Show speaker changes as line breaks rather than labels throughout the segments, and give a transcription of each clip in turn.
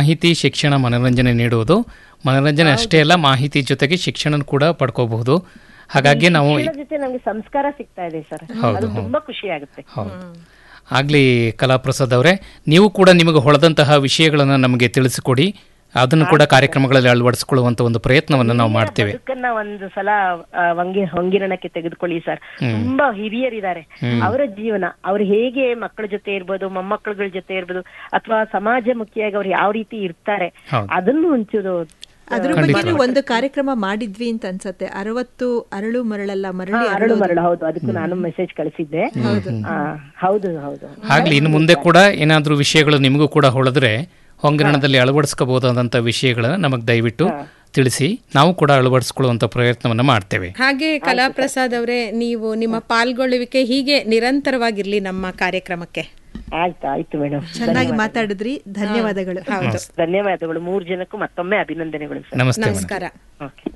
ಮಾಹಿತಿ ಶಿಕ್ಷಣ ಮನೋರಂಜನೆ ನೀಡುವುದು ಮನೋರಂಜನೆ ಅಷ್ಟೇ ಅಲ್ಲ ಮಾಹಿತಿ ಜೊತೆಗೆ ಶಿಕ್ಷಣ ಕೂಡ ಪಡ್ಕೋಬಹುದು ಹಾಗಾಗಿ ನಾವು
ಶಿಕ್ಷಣದ ಜೊತೆ ನಮ್ಗೆ ಸಂಸ್ಕಾರ ಸಿಗ್ತಾ ಇದೆ ಸರ್
ಹೌದು,
ಅದು
ಹೌದು.
ತುಂಬಾ ಖುಷಿ ಆಗುತ್ತೆ
ಹೌದು ಆಗಲಿ ಕಲಾಪ್ರಸಾದ್ ಅವರೇ ನೀವು ಕೂಡ ನಿಮಗೆ ಹೊಳೆದಂತಹ ವಿಷಯಗಳನ್ನು ನಮಗೆ ತಿಳಿಸಿಕೊಡಿ ಅದನ್ನು ಕೂಡ ಕಾರ್ಯಕ್ರಮಗಳಲ್ಲಿ ಅಳವಡಿಸಿಕೊಳ್ಳುವಂಥ ಒಂದು ಪ್ರಯತ್ನವನ್ನು ನಾವು ಮಾಡ್ತೇವೆ
ಬದುಕನ್ನ ಒಂದು ಸಲ ಆ, ವಂಗಿ ಹೊಂಗಿರಣಕ್ಕೆ ತೆಗೆದುಕೊಳ್ಳಿ ಸರ್ ತುಂಬಾ ಹಿರಿಯರಿದ್ದಾರೆ ಅವರ ಜೀವನ ಅವ್ರು ಹೇಗೆ ಮಕ್ಕಳ ಜೊತೆ ಇರ್ಬೋದು ಮೊಮ್ಮಕ್ಕಳುಗಳ ಜೊತೆ ಇರ್ಬೋದು ಅಥವಾ ಸಮಾಜಮುಖಿಯಾಗಿ ಅವ್ರು ಯಾವ ರೀತಿ ಇರ್ತಾರೆ
ಹೌದು.
ಅದನ್ನು ಒಂಚೂರು
ಅದ್ರ ಬಗ್ಗೆ ಒಂದು ಕಾರ್ಯಕ್ರಮ ಮಾಡಿದ್ವಿ ಅಂತ ಅನ್ಸತ್ತೆ ಅರವತ್ತು ಅರಳು ಮರಳಲ್ಲ ಮರಳಿ
ಹಾ, ಅರಳು ಮರಳು ಹೌದು ಅದಕ್ಕೂ ನಾನು ಮೆಸೇಜ್ ಕಳಿಸಿದ್ದೆ ಆ, ಹೌದು ಹೌದು
ಆಗಲಿ ಇನ್ನು ಮುಂದೆ ಕೂಡ ಏನಾದರೂ ವಿಷಯಗಳು ನಿಮಗೂ ಕೂಡ ಹೊಳೆದ್ರೆ ಹೊಂಗರಣದಲ್ಲಿ ಅಳವಡಿಸ್ಕೋಬಹುದಾದಂಥ ವಿಷಯಗಳನ್ನು ನಮಗೆ ದಯವಿಟ್ಟು ತಿಳಿಸಿ ನಾವು ಕೂಡ ಅಳವಡಿಸ್ಕೊಳ್ಳುವಂಥ ಪ್ರಯತ್ನವನ್ನು ಮಾಡ್ತೇವೆ
ಹಾಗೆ ಕಲಾಪ್ರಸಾದ್ ಅವರೇ ನೀವು ನಿಮ್ಮ ಪಾಲ್ಗೊಳ್ಳುವಿಕೆ ಹೀಗೆ ನಿರಂತರವಾಗಿರ್ಲಿ ನಮ್ಮ ಕಾರ್ಯಕ್ರಮಕ್ಕೆ
ಆಯ್ತು ಆಯ್ತು ಮೇಡಮ್
ಚೆನ್ನಾಗಿ ಮಾತಾಡಿದ್ರಿ ಧನ್ಯವಾದಗಳು
ಧನ್ಯವಾದಗಳು ಮೂರ್ ಜನಕ್ಕೂ ಮತ್ತೊಮ್ಮೆ ಅಭಿನಂದನೆಗಳು ಸರ್
ನಮಸ್ತೆ ಮೇಡಮ್.
ನಮಸ್ಕಾರ
ಓಕೆ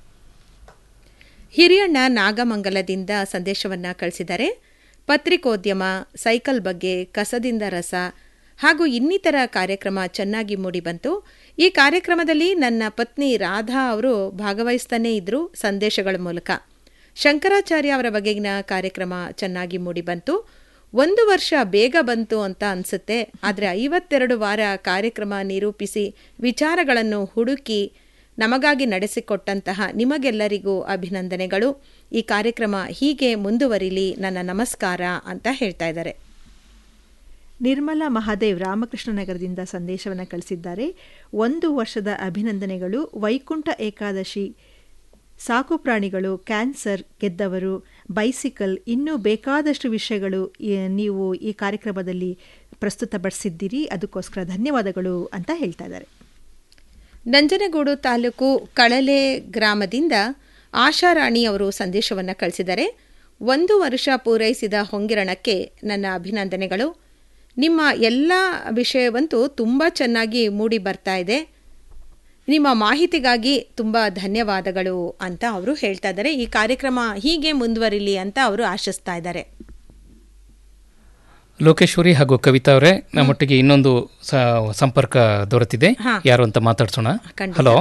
ಹಿರಿಯಣ್ಣ ನಾಗಮಂಗಲದಿಂದ ಸಂದೇಶವನ್ನ ಕಳಿಸಿದ್ದಾರೆ ಪತ್ರಿಕೋದ್ಯಮ ಸೈಕಲ್ ಬಗ್ಗೆ ಕಸದಿಂದ ರಸ ಹಾಗೂ ಇನ್ನಿತರ ಕಾರ್ಯಕ್ರಮ ಚೆನ್ನಾಗಿ ಮೂಡಿಬಂತು ಈ ಕಾರ್ಯಕ್ರಮದಲ್ಲಿ ನನ್ನ ಪತ್ನಿ ರಾಧಾ ಅವರು ಭಾಗವಹಿಸ್ತಾನೇ ಇದ್ರು ಸಂದೇಶಗಳ ಮೂಲಕ ಶಂಕರಾಚಾರ್ಯ ಅವರ ಬಗೆಗಿನ ಕಾರ್ಯಕ್ರಮ ಚೆನ್ನಾಗಿ ಮೂಡಿಬಂತು ಒಂದು ವರ್ಷ ಬೇಗ ಬಂತು ಅಂತ ಅನ್ಸುತ್ತೆ ಆದರೆ ಐವತ್ತೆರಡು ವಾರ ಕಾರ್ಯಕ್ರಮ ನಿರೂಪಿಸಿ ವಿಚಾರಗಳನ್ನು ಹುಡುಕಿ ನಮಗಾಗಿ ನಡೆಸಿಕೊಟ್ಟಂತಹ ನಿಮಗೆಲ್ಲರಿಗೂ ಅಭಿನಂದನೆಗಳು ಈ ಕಾರ್ಯಕ್ರಮ ಹೀಗೆ ಮುಂದುವರಿಲಿ ನನ್ನ ನಮಸ್ಕಾರ ಅಂತ ಹೇಳ್ತಾ ಇದ್ದಾರೆ
ನಿರ್ಮಲಾ ಮಹಾದೇವ್ ರಾಮಕೃಷ್ಣ ನಗರದಿಂದ ಸಂದೇಶವನ್ನು ಕಳಿಸಿದ್ದಾರೆ ಒಂದು ವರ್ಷದ ಅಭಿನಂದನೆಗಳು ವೈಕುಂಠ ಏಕಾದಶಿ ಸಾಕು ಪ್ರಾಣಿಗಳು ಕ್ಯಾನ್ಸರ್ ಗೆದ್ದವರು ಬೈಸಿಕಲ್ ಇನ್ನೂ ಬೇಕಾದಷ್ಟು ವಿಷಯಗಳು ಈ- ನೀವು ಈ ಕಾರ್ಯಕ್ರಮದಲ್ಲಿ ಪ್ರಸ್ತುತಪಡಿಸಿದ್ದೀರಿ ಅದಕ್ಕೋಸ್ಕರ ಧನ್ಯವಾದಗಳು ಅಂತ ಹೇಳ್ತಾ ಇದ್ದಾರೆ
ನಂಜನಗೂಡು ತಾಲೂಕು ಕಳಲೆ ಗ್ರಾಮದಿಂದ ಆಶಾರಾಣಿ ಅವರು ಸಂದೇಶವನ್ನು ಕಳಿಸಿದ್ದಾರೆ ಒಂದು ವರ್ಷ ಪೂರೈಸಿದ ಹೊಂಗಿರಣಕ್ಕೆ ನನ್ನ ಅಭಿನಂದನೆಗಳು ನಿಮ್ಮ ಎಲ್ಲ ವಿಷಯವಂತೂ ತುಂಬ ಚೆನ್ನಾಗಿ ಮೂಡಿ ಬರ್ತಾ ಇದೆ ನಿಮ್ಮ ಮಾಹಿತಿಗಾಗಿ ತುಂಬ ಧನ್ಯವಾದಗಳು ಅಂತ ಅವರು ಹೇಳ್ತಾ ಇದ್ದಾರೆ ಈ ಕಾರ್ಯಕ್ರಮ ಹೀಗೆ ಮುಂದುವರಿಲಿ ಅಂತ ಅವರು ಆಶಿಸ್ತಾ ಇದ್ದಾರೆ
ಲೋಕೇಶ್ವರಿ ಹಾಗೂ ಕವಿತಾ ಅವರೇ ನಮ್ಮೊಟ್ಟಿಗೆ ಇನ್ನೊಂದು ಸ- ಸಂಪರ್ಕ ದೊರೆತಿದೆ
ಹಾ.
ಯಾರು ಅಂತ ಮಾತಾಡ್ಸೋಣ
ಖಂಡಿತ.
ಹಲೋ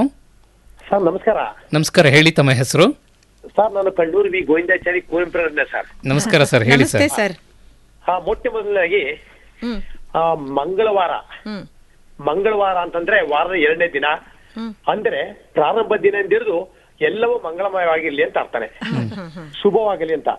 ಸರ್ ನಮಸ್ಕಾರ
ನಮಸ್ಕಾರ ಹೇಳಿ ತಮ್ಮ ಹೆಸರು
ಸರ್ ನಾನು ಕಣ್ಣೂರು ವಿ ಗೋವಿಂದಾಚಾರಿ ಕುವೆಂಪುರನ್ನ ಸರ್
ನಮಸ್ಕಾರ ಸರ್ ಹೇಳಿ
ನಮಸ್ತೆ
ಸರ್
ಸರ್
ಆ ಮೊಟ್ಟ ಮೊದಲನಾಗಿ
ಹ್ಮ್
ಆ ಮಂಗಳವಾರ
ಹ್ಮ್
ಮಂಗಳವಾರ ಅಂತಂದ್ರೆ ವಾರದ ಎರಡನೇ ದಿನ
ಹ್ಮ್.
ಅಂದ್ರೆ ಪ್ರಾರಂಭ ದಿನ ಹಿಡಿದು ಎಲ್ಲವೂ ಮಂಗಳಮಯವಾಗಿರ್ಲಿ ಅಂತ ಅರ್ಥನೆ ಶುಭವಾಗಲಿ ಅಂತ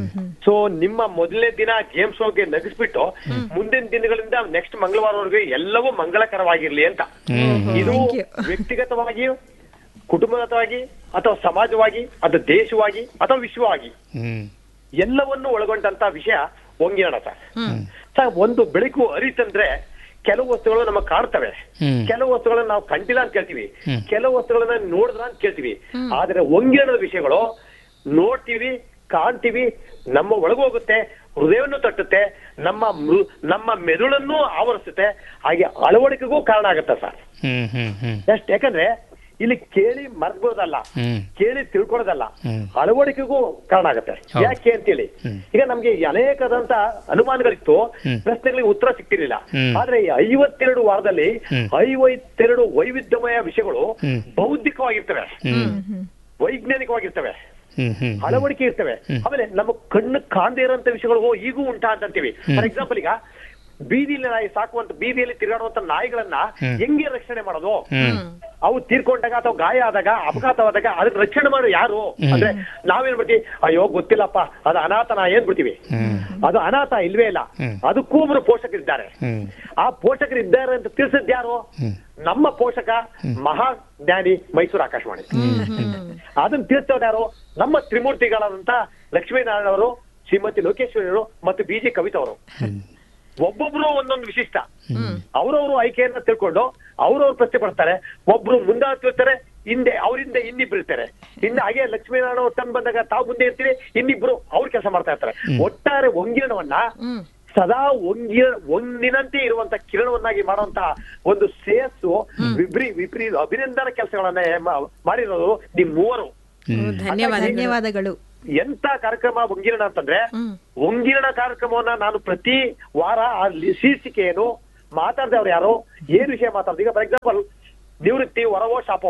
ಸೊ ನಿಮ್ಮ ಮೊದಲನೇ ದಿನ ಗೇಮ್ಸ್ ಹೋಗಿ ನಗಿಸ್ಬಿಟ್ಟು ಮುಂದಿನ ದಿನಗಳಿಂದ ನೆಕ್ಸ್ಟ್ ಮಂಗಳವಾರವರೆಗೂ ಎಲ್ಲವೂ ಮಂಗಳಕರವಾಗಿರ್ಲಿ ಅಂತ ಇದು ವ್ಯಕ್ತಿಗತವಾಗಿಯೂ ಕುಟುಂಬಗತವಾಗಿ ಅಥವಾ ಸಮಾಜವಾಗಿ ಅಥವಾ ದೇಶವಾಗಿ ಅಥವಾ ವಿಶ್ವವಾಗಿ
ಹ್ಮ್
ಎಲ್ಲವನ್ನು ಒಳಗೊಂಡಂತ ವಿಷಯ ಹೊಂಗಿರೋಣ ಸರ್ ಸರ್ ಒಂದು ಬೆಳಕು ಅರಿತಂದ್ರೆ ಕೆಲವು ವಸ್ತುಗಳು ನಮಗೆ ಕಾಡ್ತವೆ
ಹ್ಮ್.
ಕೆಲವು ವಸ್ತುಗಳನ್ನ ನಾವು ಕಂಡಿಲ್ಲ ಅಂತ ಕೇಳ್ತೀವಿ
ಹ್ಮ್.
ಕೆಲವು ವಸ್ತುಗಳನ್ನ ನೋಡಿದ್ರ ಅಂತ ಕೇಳ್ತೀವಿ ಆದ್ರೆ ಹೊಂಗಿರಣದ ವಿಷಯಗಳು ನೋಡ್ತೀವಿ ಕಾಣ್ತೀವಿ ನಮ್ಮ ಒಳಗೋಗುತ್ತೆ ಹೃದಯವನ್ನು ತಟ್ಟುತ್ತೆ ನಮ್ಮ ಮೃ ನಮ್ಮ ಮೆದುಳನ್ನು ಆವರಿಸುತ್ತೆ ಹಾಗೆ ಅಳವಡಿಕೆಗೂ ಕಾರಣ ಆಗುತ್ತೆ ಸರ್
ಹ್ಮ್ ಹ್ಮ್ ಹ್ಮ್
ಎಷ್ಟ್ ಯಾಕಂದ್ರೆ ಇಲ್ಲಿ ಕೇಳಿ ಮರ್ಬೋದಲ್ಲ
ಹ್ಮ್
ಕೇಳಿ ತಿಳ್ಕೊಳ್ಳೋದಲ್ಲ
ಹ್ಮ್.
ಅಳವಡಿಕೆಗೂ ಕಾರಣ ಆಗುತ್ತೆ
ಹೌದು.
ಯಾಕೆ ಅಂತೇಳಿ
ಹ್ಮ್.
ಈಗ ನಮ್ಗೆ ಅನೇಕದಂತ ಅನುಮಾನಗಳಿತ್ತು
ಹ್ಮ್.
ಪ್ರಶ್ನೆಗಳಿಗೆ ಉತ್ತರ ಸಿಕ್ತಿರ್ಲಿಲ್ಲ
ಹ್ಮ್.
ಆದ್ರೆ ಈ ಐವತ್ತೆರಡು ವಾರದಲ್ಲಿ
ಹ್ಮ್.
ಐವತ್ತೆರಡು ವೈವಿಧ್ಯಮಯ ವಿಷಯಗಳು
ಹ್ಮ್.
ಬೌದ್ಧಿಕವಾಗಿರ್ತವೆ
ಹ್ಮ್
ವೈಜ್ಞಾನಿಕವಾಗಿರ್ತವೆ
ಹ್ಮ್ ಹ್ಮ್
ಅಳವಡಿಕೆ ಇರ್ತವೆ ಆಮೇಲೆ ನಮ್ಮ ಕಣ್ಣು ಕಾಣದೇ ಇರೋಂತ ವಿಷಯಗಳು ಓ, ಈಗೂ ಉಂಟಾ ಅಂತ ಅಂತೀವಿ ಫಾರ್ ಎಕ್ಸಾಂಪಲ್ ಈಗ ಬೀದಿಯಲ್ಲಿ ನಾಯಿ ಸಾಕುವಂತ ಬೀದಿಯಲ್ಲಿ ತಿರುಗಾಡುವಂತ ನಾಯಿಗಳನ್ನ ಹೆಂಗೆ ರಕ್ಷಣೆ ಮಾಡೋದು
ಹ್ಮ್
ಅವು ತೀರ್ಕೊಂಡಾಗ ಅಥವಾ ಗಾಯ ಆದಾಗ ಅಪಘಾತವಾದಾಗ ಅದನ್ನ ರಕ್ಷಣೆ ಮಾಡೋ ಯಾರು ಅಂದ್ರೆ ನಾವೇನ್ ಬಿಡ್ತೀವಿ ಅಯ್ಯೋ ಗೊತ್ತಿಲ್ಲಪ್ಪ ಅದು ಅನಾಥ ನಾ ಏನ್ ಬಿಡ್ತೀವಿ ಅದು ಅನಾಥ ಇಲ್ವೇ ಇಲ್ಲ
ಹ್ಮ್.
ಅದಕ್ಕೂ ಒಬ್ರು ಪೋಷಕರಿದ್ದಾರೆ
ಹ್ಮ್
ಆ ಪೋಷಕರು ಇದ್ದಾರೆ ಅಂತ ತಿಳಿಸಿದ್ ಯಾರು ನಮ್ಮ ಪೋಷಕ ಮಹಾ ಜ್ಞಾನಿ ಮೈಸೂರು ಆಕಾಶವಾಣಿ ಅದನ್ನ ತಿಳಿಸೋದು ಯಾರು ನಮ್ಮ ತ್ರಿಮೂರ್ತಿಗಳಾದಂತ ಲಕ್ಷ್ಮೀನಾರಾಯಣ ಅವರು ಶ್ರೀಮತಿ ಲೋಕೇಶ್ವರಿ ಅವರು ಮತ್ತು ಬಿಜಿ ಕವಿತಾ ಅವರು ಒಬ್ಬೊಬ್ರು ಒಂದೊಂದು ವಿಶಿಷ್ಟ ಅವ್ರವ್ರು ಆಯ್ಕೆಯನ್ನ ತಿಳ್ಕೊಂಡು ಅವ್ರವ್ರು ಪ್ರಶ್ನೆ ಪಡ್ತಾರೆ ಒಬ್ರು ಮುಂದೆ ತಿಳ್ತಾರೆ ಹಿಂದೆ ಅವರಿಂದ ಇನ್ನಿಬ್ರು ಇರ್ತಾರೆ ಹಿಂದೆ ಹಾಗೆ ಲಕ್ಷ್ಮೀನಾರಾಯಣ ಅವ್ರು ತಂದು ಬಂದಾಗ ತಾವು ಮುಂದೆ ಇರ್ತೀರಿ ಇನ್ನಿಬ್ರು ಅವ್ರು ಕೆಲಸ ಮಾಡ್ತಾ ಇರ್ತಾರೆ ಒಟ್ಟಾರೆ ಒಂಗಿರಣವನ್ನ ಸದಾ ಒಂಗಿ ಒಂದಿನಂತೆ ಇರುವಂತ ಕಿರಣವನ್ನಾಗಿ ಮಾಡುವಂತ ಒಂದು ಶ್ರೇಯಸ್ಸು ವಿಬ್ರಿ ವಿಪರೀತ ಅಭಿನಂದನ ಕೆಲಸಗಳನ್ನ ಮಾ- ಮಾಡಿರೋದು ನಿಮ್ ಮೂವರು
ಧನ್ಯವಾದ
ಧನ್ಯವಾದಗಳು
ಎಂತ ಕಾರ್ಯಕ್ರಮ ಒಂಗಿರಣ ಅಂತಂದ್ರೆ ಒಂಗಿರಣ ಕಾರ್ಯಕ್ರಮವನ್ನ ನಾನು ಪ್ರತಿ ವಾರ ಆ ಲಿ- ಶೀರ್ಷಿಕೆ ಏನು ಮಾತಾಡ್ದೆ ಅವ್ರು ಯಾರು ಏನ್ ವಿಷಯ ಮಾತಾಡ್ದು ಈಗ ಫಾರ್ ಎಕ್ಸಾಂಪಲ್ ನಿವೃತ್ತಿ ಹೊರವೋ ಶಾಪೋ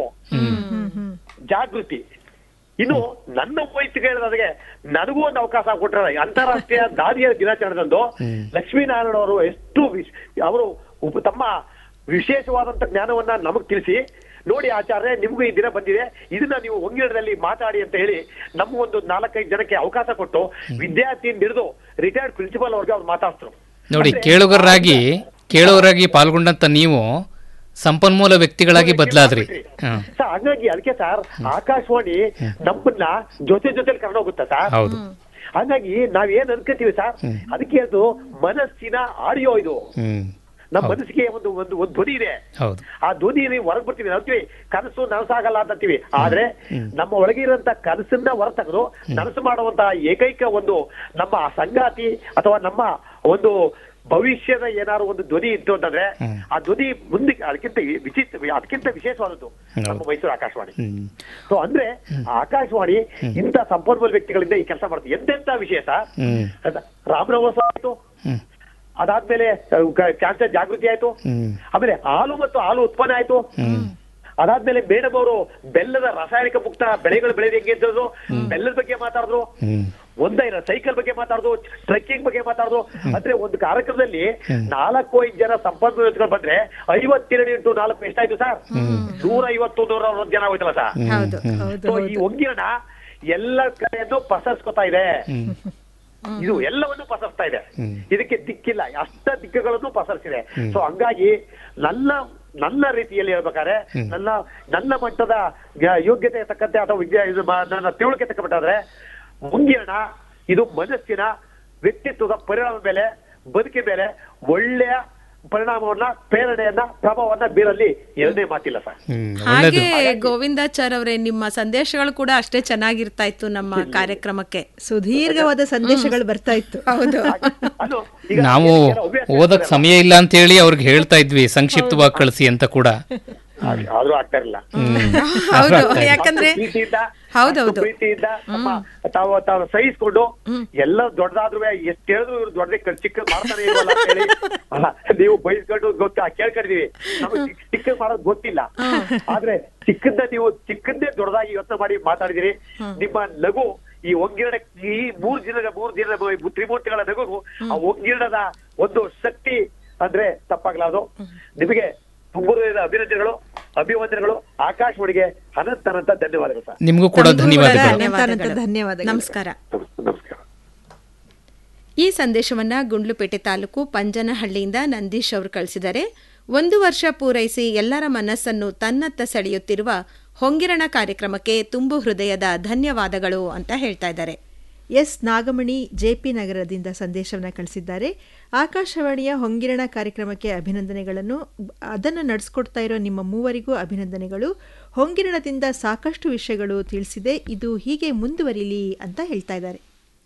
ಜಾಗೃತಿ ಇನ್ನು ನನ್ನ ವೈಯಕ್ತಿಕ ಹೇಳೋದಾದ್ರೆ ನನಗೂ ಒಂದು ಅವಕಾಶ ಕೊಟ್ಟರೆ ಅಂತಾರಾಷ್ಟ್ರೀಯ ದಾದಿಯರ ದಿನಾಚರಣೆದಂದು ಲಕ್ಷ್ಮೀನಾರಾಯಣ ಅವರು ಎಷ್ಟು ವಿಶ್- ಅವರು ಉಪ- ತಮ್ಮ ವಿಶೇಷವಾದಂತ ಜ್ಞಾನವನ್ನ ನಮಗ್ ತಿಳಿಸಿ ನೋಡಿ ಆಚಾರ್ಯ ನಿಮ್ಗೂ ಈ ದಿನ ಬಂದಿದೆ ಇದನ್ನ ನೀವು ಒಂಗಿಡದಲ್ಲಿ ಮಾತಾಡಿ ಅಂತ ಹೇಳಿ ನಮ್ಮ ಒಂದು ನಾಲ್ಕೈದು ಜನಕ್ಕೆ ಅವಕಾಶ ಕೊಟ್ಟು ವಿದ್ಯಾರ್ಥಿಯಿಂದ ಹಿಡಿದು ರಿಟೈರ್ಡ್ ಪ್ರಿನ್ಸಿಪಲ್ ಅವ್ರಿಗೆ ಅವ್ರು ಮಾತಾಡ್ತರು
ನೋಡಿ ಕೇಳುಗರಾಗಿ ಕೇಳುಗರಾಗಿ ಪಾಲ್ಗೊಂಡಂತ ನೀವು ಸಂಪನ್ಮೂಲ ವ್ಯಕ್ತಿಗಳಾಗಿ ಬದಲಾದ್ರಿ ಹಾಂ
ಸರ್ ಹಾಗಾಗಿ ಅದಕ್ಕೆ ಸರ್ ಆಕಾಶವಾಣಿ ನಮ್ಮನ್ನ ಜೊತೆ ಜೊತೆಲಿ ಕರ್ಕೊಂಡು ಹೋಗುತ್ತಾ ಸರ್
ಹೌದು
ಹಾಗಾಗಿ ನಾವ್ ಏನ್ ಅನ್ಕೋತೀವಿ ಸರ್ ಅದಕ್ಕೆ ಅದು ಮನಸ್ಸಿನ ಆಡಿಯೋ ಇದು
ಹ್ಮ್
ನಮ್ಮ ಮನಸ್ಸಿಗೆ ಒಂದು ಒಂದು ಒಂದು ಧ್ವನಿ ಇದೆ
ಹೌದು
ಆ ಧ್ವನಿ ಹೊರಗ್ ಬರ್ತೀವಿ ಅಂತೀವಿ ಕನಸು ನನಸಾಗಲ್ಲ ಅಂತೀವಿ ಆದ್ರೆ ನಮ್ಮ ಒಳಗೆ ಇರುವಂತ ಕನಸನ್ನ ಹೊರತಗದು ನನಸು ಮಾಡುವಂತ ಏಕೈಕ ಒಂದು ನಮ್ಮ ಸಂಗಾತಿ ಅಥವಾ ನಮ್ಮ ಒಂದು ಭವಿಷ್ಯದ ಏನಾದ್ರು ಒಂದು ಧ್ವನಿ ಇತ್ತು ಅಂತಂದ್ರೆ ಆ ಧ್ವನಿ ಮುಂದೆ ಅದಕ್ಕಿಂತ ವಿಚಿತ್ರ ಅದಕ್ಕಿಂತ ವಿಶೇಷವಾದದ್ದು ನಮ್ಮ ಮೈಸೂರು ಆಕಾಶವಾಣಿ
ಹ್ಮ್
ಸೊ ಅಂದ್ರೆ ಆಕಾಶವಾಣಿ ಇಂಥ ಸಂಪನ್ಮೂಲ ವ್ಯಕ್ತಿಗಳಿಂದ ಈ ಕೆಲಸ ಮಾಡುತ್ತೆ ಎಂತೆಂತ ವಿಷಯ ಸರ್
ಹ್ಮ್
ಆಯ್ತಾ? ರಾಮನವೋತ್ಸವ ಆಯ್ತು
ಹ್ಮ್
ಅದಾದ್ಮೇಲೆ ಕ್ಯಾನ್ಸರ್ ಜಾಗೃತಿ ಆಯ್ತು
ಹ್ಮ್
ಆಮೇಲೆ ಹಾಲು ಮತ್ತು ಹಾಲು ಉತ್ಪನ್ನ ಆಯ್ತು ಅದಾದ್ಮೇಲೆ ಮೇಡಮ್ ಅವರು ಬೆಲ್ಲದ ರಾಸಾಯನಿಕ ಮುಕ್ತ ಬೆಳೆಗಳು ಬೆಳೆದ ಹೆಂಗೆ ಅಂತಂದ್ರು ಬೆಲ್ಲದ ಬಗ್ಗೆ ಮಾತಾಡಿದ್ರು
ಹ್ಮ್
ಒಂದೈನ ಸೈಕಲ್ ಬಗ್ಗೆ ಮಾತಾಡಿದ್ರು ಟ್ರೆಕ್ಕಿಂಗ್ ಬಗ್ಗೆ ಮಾತಾಡಿದ್ರು ಅಂದ್ರೆ ಒಂದು ಕಾರ್ಯಕ್ರಮದಲ್ಲಿ ನಾಲ್ಕು ಐದು ಜನ ಸಂಪನ್ಮೂಲ ವ್ಯಕ್ತಿಗಳು ಬಂದ್ರೆ ಐವತ್ತೆರಡು ಇಂಟು ನಾಲ್ಕು ಎಷ್ಟಾಯ್ತು ಸರ್ ನೂರ ಐವತ್ತು ನೂರ ಅರವತ್ತು ಜನ ಹೋಯ್ತಲ್ಲ ಸರ್
ಹೌದು
ಸೊ ಈ ಒಗ್ಗಿರಣ ಎಲ್ಲ ಕಡೆಯನ್ನು ಪಸರಿಸ್ಕೊತಾ ಇದೆ ಇದು ಎಲ್ಲವನ್ನು ಪಸರಿಸ್ತಾ ಇದೆ ಇದಕ್ಕೆ ದಿಕ್ಕಿಲ್ಲ ಅಷ್ಟ ದಿಕ್ಕುಗಳನ್ನು ಪಸರಿಸಿದೆ ಸೊ ಹಂಗಾಗಿ ನನ್ನ ನನ್ನ ರೀತಿಯಲ್ಲಿ ಹೇಳ್ಬೇಕಾದ್ರೆ ನನ್ನ ನನ್ನ ಮಟ್ಟದ ಯ- ಯೋಗ್ಯತೆ ತಕ್ಕಂತೆ ಅಥವಾ ವಿದ್ಯಾ ಇದು ಮ- ನನ್ನ ತಿಳುವಳಿಕೆ ತಕ್ಕಂತಾದ್ರೆ ಮುಂಗಿರಣ ಇದು ಮನಸ್ಸಿನ ವ್ಯಕ್ತಿತ್ವದ ಪರಿಣಾಮ ಮೇಲೆ ಬದುಕಿನ ಮೇಲೆ ಒಳ್ಳೆಯ ಪರಿಣಾಮವನ್ನ ಪ್ರೇರಣೆಯನ್ನ ಪ್ರಭಾವವನ್ನ ಬೀರಲ್ಲಿ ಎರಡನೇ ಮಾತಿಲ್ಲ ಸರ್
ಹ್ಮ್ ಒಳ್ಳೇದು
ಹಾಗೆ ಗೋವಿಂದಾಚಾರ್ ಅವರೇ ನಿಮ್ಮ ಸಂದೇಶಗಳು ಕೂಡ ಅಷ್ಟೇ ಚೆನ್ನಾಗಿರ್ತಾ ಇತ್ತು ನಮ್ಮ ಕಾರ್ಯಕ್ರಮಕ್ಕೆ
ಸುದೀರ್ಘವಾದ ಸಂದೇಶಗಳು ಬರ್ತಾ ಇತ್ತು
ಹೌದು
ಅದು ಈಗ
ನಾವು
ಏನೋ ಹವ್ಯಾಸ
ಓದಕ್ ಸಮಯ ಇಲ್ಲ ಅಂತ ಹೇಳಿ ಅವ್ರಿಗೆ ಹೇಳ್ತಾ ಇದ್ವಿ ಸಂಕ್ಷಿಪ್ತವಾಗಿ ಕಳಿಸಿ ಅಂತ ಕೂಡ
ಆದ್ರೆ- ಆದ್ರೂ ಆಗ್ತಾ ಇರಲಿಲ್ಲ
ಹೌದು ಯಾಕಂದ್ರೆ
ಪ್ರೀತಿಯಿಂದ
ಹೌದೌದು.
ಅಷ್ಟು ಪ್ರೀತಿಯಿಂದ ನಮ್ಮ ತಾವು ತಾವು ಸಹಿಸ್ಕೊಂಡು ಎಲ್ಲ ದೊಡ್ಡದಾದ್ರೂ ಎಷ್ಟು ಹೇಳಿದ್ರು ಇವ್ರು ದೊಡ್ಡದೇ ಚಿಕ್ಕ ಮಾಡ್ತಾನೆ ಇಲ್ವಲ್ಲ ಅಂತ ಹೇಳಿ ಅಲ್ಲ, ನೀವು ಬಯಸ್ಕೊಂಡು ಗೊತ್ತ ಕೇಳ್ಕೊಂಡಿದೀವಿ ನಮಗೆ ಚಿಕ್ಕ ಮಾಡೋದು ಗೊತ್ತಿಲ್ಲ ಆದ್ರೆ ಚಿಕ್ಕದ ನೀವು ಚಿಕ್ಕದ್ದೇ ದೊಡ್ಡದಾಗಿ ಯೋಚನೆ ಮಾಡಿ ಮಾತಾಡಿದಿರಿ ನಿಮ್ಮ ಲಘು ಈ ಒಗ್ಗಿರಣ ಈ ಮೂರ್ ದಿನದ ಮೂರ್ ದಿನದ ಮ- ತ್ರಿಮೂರ್ತಿಗಳ ನಗು ಆ ಒಗ್ಗಿರಣದ ಒಂದು ಶಕ್ತಿ ಅಂದ್ರೆ ತಪ್ಪಾಗ್ಲಾರ್ದು ನಿಮಗೆ ತುಂಬುವುದರಿಂದ ಅಭಿನಂದನೆಗಳು ಅಭಿವಂದನೆಗಳು ಆಕಾಶವಾಣಿಗೆ ಅನಂತ ಅನಂತ ಧನ್ಯವಾದಗಳು ಸರ್
ನಿಮಗೂ ಕೂಡ ಧನ್ಯವಾದಗಳು
ಅನಂತ ಧನ್ಯವಾದಗಳು.
ನಮಸ್ಕಾರ
ನಮಸ್ಕಾರ
ಈ ಸಂದೇಶವನ್ನ ಗುಂಡ್ಲುಪೇಟೆ ತಾಲೂಕು ಪಂಜನಹಳ್ಳಿಯಿಂದ ನಂದೀಶ್ ಅವರು ಕಳಿಸಿದ್ದಾರೆ ಒಂದು ವರ್ಷ ಪೂರೈಸಿ ಎಲ್ಲರ ಮನಸ್ಸನ್ನು ತನ್ನತ್ತ ಸೆಳೆಯುತ್ತಿರುವ ಹೊಂಗಿರಣ ಕಾರ್ಯಕ್ರಮಕ್ಕೆ ತುಂಬು ಹೃದಯದ ಧನ್ಯವಾದಗಳು ಅಂತ ಹೇಳ್ತಾ ಇದ್ದಾರೆ
ಎಸ್ ನಾಗಮಣಿ ಜೆಪಿ ನಗರದಿಂದ ಸಂದೇಶವನ್ನು ಕಳಿಸಿದ್ದಾರೆ ಆಕಾಶವಾಣಿಯ ಹೊಂಗಿರಣ ಕಾರ್ಯಕ್ರಮಕ್ಕೆ ಅಭಿನಂದನೆಗಳನ್ನು ಅದನ್ನು ನಡೆಸ್ಕೊಡ್ತಾ ಇರೋ ನಿಮ್ಮ ಮೂವರಿಗೂ ಅಭಿನಂದನೆಗಳು ಹೊಂಗಿರಣದಿಂದ ಸಾಕಷ್ಟು ವಿಷಯಗಳು ತಿಳಿಸಿದೆ ಇದು ಹೀಗೆ ಮುಂದುವರಿಲಿ ಅಂತ ಹೇಳ್ತಾ ಇದ್ದಾರೆ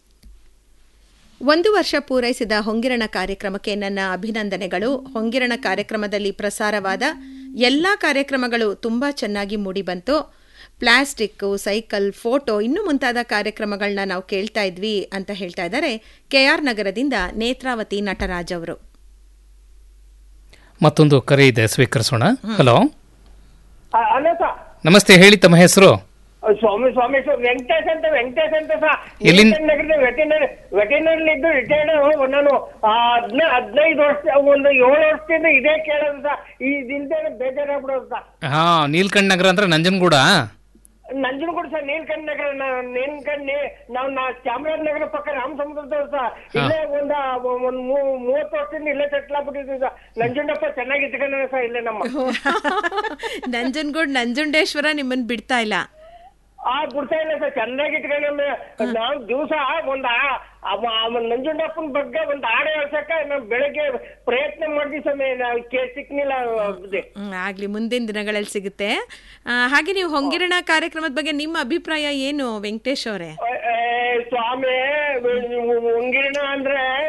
ಒಂದು ವರ್ಷ ಪೂರೈಸಿದ ಹೊಂಗಿರಣ ಕಾರ್ಯಕ್ರಮಕ್ಕೆ ನನ್ನ ಅಭಿನಂದನೆಗಳು ಹೊಂಗಿರಣ ಕಾರ್ಯಕ್ರಮದಲ್ಲಿ ಪ್ರಸಾರವಾದ ಎಲ್ಲ ಕಾರ್ಯಕ್ರಮಗಳು ತುಂಬ ಚೆನ್ನಾಗಿ ಮೂಡಿಬಂತು ಪ್ಲಾಸ್ಟಿಕ್ ಸೈಕಲ್ ಫೋಟೋ ಇನ್ನೂ ಮುಂತಾದ ಕಾರ್ಯಕ್ರಮಗಳನ್ನ ನಾವು ಕೇಳ್ತಾ ಇದ್ವಿ ಅಂತ ಹೇಳ್ತಾ ಇದ್ದಾರೆ ಕೆಆರ್ ನಗರದಿಂದ ನೇತ್ರಾವತಿ ನಟರಾಜ್ ಅವರು
ಮತ್ತೊಂದು ಕರೆ ಇದೆ ಸ್ವೀಕರಿಸೋಣ ಹಲೋ
ಅಲ್ಲ ಸರ್
ನಮಸ್ತೆ ಹೇಳಿ ತಮ್ಮ ಹೆಸರು
ಸ್ವಾಮಿ ಸ್ವಾಮಿ ಸರ್ ವೆಂಕಟೇಶ್ ಅಂತ ವೆಂಕಟೇಶ್ ಅಂತ ಸರ್
ಎಲ್ಲಿಂದ?
ನಗರದ ವೆಟೆನರಿ ವೆಟೆನರಿ ಇದ್ದು ರಿಟೈರ್ಡ್ ನಾನು ಹದಿನೈ ಹದಿನೈದು ವರ್ಷ ಒಂದು ಏಳು ವರ್ಷದಿಂದ ಇದೇ ಕೇಳೋದು ಸರ್ ಈ ದಿನದ ಬೇಜಾರಾಗ್ಬಿಡೋದು ಸರ್
ಹಾ ನೀಲ್ಕಂಠ್ ನಗರ ಅಂದ್ರೆ ನಂಜನಗೂಡ
ನಂಜನಗೂಡು ಸರ್ ನೀಲ್ಕಂಠ ನಗರ ನೀಲ್ಕಂಠ ನಾವು ನಾ ಚಾಮರಾಜನಗರ ಪಕ್ಕ ರಾಮ ಸಮುದ್ರದವ್ರು ಸರ್ ಇಲ್ಲೇ ಒಂದ ಒಂದ್ ಮೂ- ಮೂವತ್ತು ವರ್ಷದಿಂದ ಇಲ್ಲೇ ಸೆಟ್ಲ್ ಆಗ್ಬಿಟ್ಟಿದ್ವಿ ಸರ್ ನಂಜುಂಡಪ್ಪ ಚೆನ್ನಾಗಿ ಇಟ್ಕೊಂಡ ಸರ್ ಇಲ್ಲೇ ನಮ್ಮ
ನಂಜನಗೂಡ್ ನಂಜುಂಡೇಶ್ವರ ನಿಮ್ಮನ್ನ ಬಿಡ್ತಾ ಇಲ್ಲ
ಆ ಬಿಡ್ತಾ ಇಲ್ಲ ಸರ್ ಚೆನ್ನಾಗಿ ಇಟ್ಕೊಂಡು ನಾವು ದಿವಸ ಒಂದ್ ಆ- ಅವ- ಅವ ನಂಜುಂಡಪ್ಪನ ಬಗ್ಗೆ ಒಂದ್ ಹಾಡು ಹೇಳ್ಸಕ್ಕ ನಾವು ಬೆಳಗ್ಗೆ ಪ್ರಯತ್ನ ಮಾಡಿದ್ವಿ ಸ್ವಾಮಿ ನಾವು ಕೇ ಸಿಕ್ನಿಲ್ಲ ಇದೆ.
ಹ್ಮ್, ಆಗ್ಲಿ ಮುಂದಿನ ದಿನಗಳಲ್ಲಿ ಸಿಗುತ್ತೆ ಆ, ಹಾಗೆ ನೀವು ಹೊಂಗಿರಣ ಕಾರ್ಯಕ್ರಮದ ಬಗ್ಗೆ ನಿಮ್ಮ ಅಭಿಪ್ರಾಯ ಏನು ವೆಂಕಟೇಶ್ ಅವರೇ
ಏ, ಏ, ಸ್ವಾಮಿ ಒಂಗಿರಣ ಅಂದ್ರೆ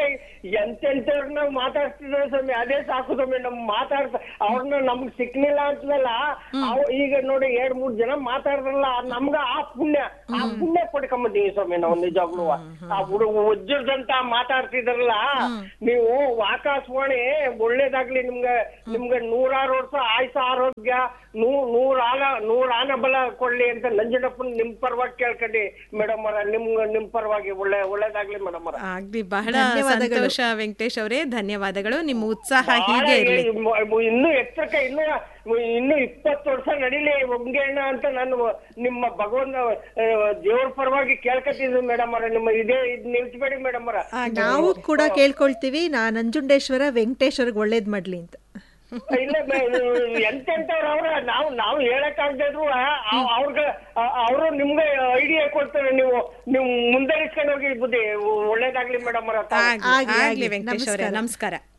ಎಂತೆಂತವ್ರನ್ನ ಮಾತಾಡ್ತಿದ್ರು ಸ್ವಾಮಿ ಅದೇ ಸಾಕು ಸ್ವಾಮಿ ನಮ್ ಮಾತಾಡ್ತ ಅವ್ರನ್ನ ನಮ್ಗ್ ಸಿಕ್ಲಿಲ್ಲ ಅಂತದಲ್ಲ ಅವ್ ಈಗ ನೋಡಿ ಎರಡ್ ಮೂರ್ ಜನ ಮಾತಾಡ್ರಲ್ಲ ನಮ್ಗ ಆ ಪುಣ್ಯ ಆ ಪುಣ್ಯ ಪಡ್ಕೊಂಬಂದೀವಿ ಸ್ವಾಮಿ ನಾವು ನಿಜವಾಗ್ಲೂ ಆ ಹುಡುಗ ವಜ್ರದಂತ ಮಾತಾಡ್ತಿದ್ರಲ್ಲ ನೀವು ಆಕಾಶವಾಣಿ ಒಳ್ಳೇದಾಗ್ಲಿ ನಿಮ್ಗೆ ನಿಮ್ಗೆ ನೂರಾರು ವರ್ಷ ಆಯುಷ ಆರೋಗ್ಯ ನೂ ನೂರಾನ ನೂರಾನ ಬಲ ಕೊಡ್ಲಿ ಅಂತ ನಂಜನಪ್ಪನ್ ನಿಮ್ ಪರವಾಗಿ ಕೇಳ್ಕೊಂಡಿ ಮೇಡಮ್ ಅವರ ನಿಮ್ ನಿಮ್ ಪರವಾಗಿ ಒಳ್ಳೆ ಒಳ್ಳೇದಾಗ್ಲಿ ಮೇಡಮ್ ಅವರ
ಆಗ್ಲಿ ಬಹಳ
ಧನ್ಯವಾದಗಳು.
ಸಂತೋಷ ವೆಂಕಟೇಶ್ ಅವರೇ ಧನ್ಯವಾದಗಳು ನಿಮ್ಮ ಉತ್ಸಾಹ
ಬಹಳ
ಹೀಗೆ ಇರಲಿ
ಏ- ಮ- ಇನ್ನು ಎತ್ತರಕ್ಕೆ ಇನ್ನು ಇನ್ನು ಇಪ್ಪತ್ತು ವರ್ಷ ನಡಿಲಿ ಹೊಂಗೇಣ ಅಂತ ನಾನು ನಿಮ್ಮ ಭಗವಂತ ಆ, ದೇವ್ರ ಪರವಾಗಿ ಕೇಳ್ಕೊತಿದ್ವಿ ಮೇಡಮ್ ಅವರ ನಿಮ್ಮ ಇದೇ ಇದ್ ನಿಲ್ಸ್ಬೇಡಿ ಮೇಡಮ್ ಅವರ
ನಾವು ಕೂಡ ಕೇಳ್ಕೊಳ್ತೀವಿ ನಾ ನಂಜುಂಡೇಶ್ವರ ವೆಂಕಟೇಶ್ವರ್ಗೆ ಒಳ್ಳೇದ್ ಮಾಡ್ಲಿ ಅಂತ
ಇಲ್ಲ ಎಂತೆಂತವ್ರ ಅವ್ರ ನಾವು ನಾವು ಹೇಳಕ್ ಆಗದ್ರು ಅವ್ರಗ ಅವರು ನಿಮ್ಗೆ ಐಡಿಯಾ ಕೊಡ್ತಾರೆ ನೀವು ನೀವು ಮುಂದರಿಸ್ಕೊಂಡು ಹೋಗಿ ಬುದ್ಧಿ ಒಳ್ಳೇದಾಗ್ಲಿ ಮೇಡಮ್ ಅವರ
ಆಗ್ಲಿ
ಆಗ್ಲಿ,
ಆಗ್ಲಿ
ಆಗ್ಲಿ.
ವೆಂಕಟೇಶ್ ಅವರೇ
ನಮಸ್ಕಾರ.
ನಮಸ್ಕಾರ